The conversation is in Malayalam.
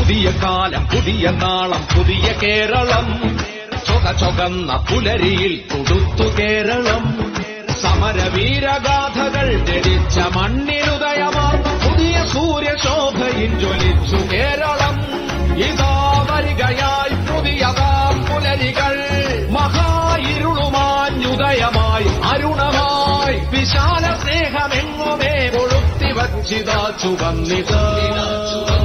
പുതിയ കാലം പുതിയ നാളം പുതിയ കേരളം ചൊക ചൊകന്ന പുലരിയിൽ കൊടുത്തു കേരളം സമരവീരഗാഥകൾ ജനിച്ച മണ്ണിനുദയമാർന്ന പുതിയ സൂര്യശോഭയിൽ ജ്വലിച്ചു കേരളം ഇതാ വരികയായി പുതിയതാം പുലരികൾ മഹായിരുളുമാഞ്ഞുദയമായി അരുണമായി വിശാല സ്നേഹമെങ്ങുമേ കൊളുത്തി വച്ചിതാ ചുവന്നിതാ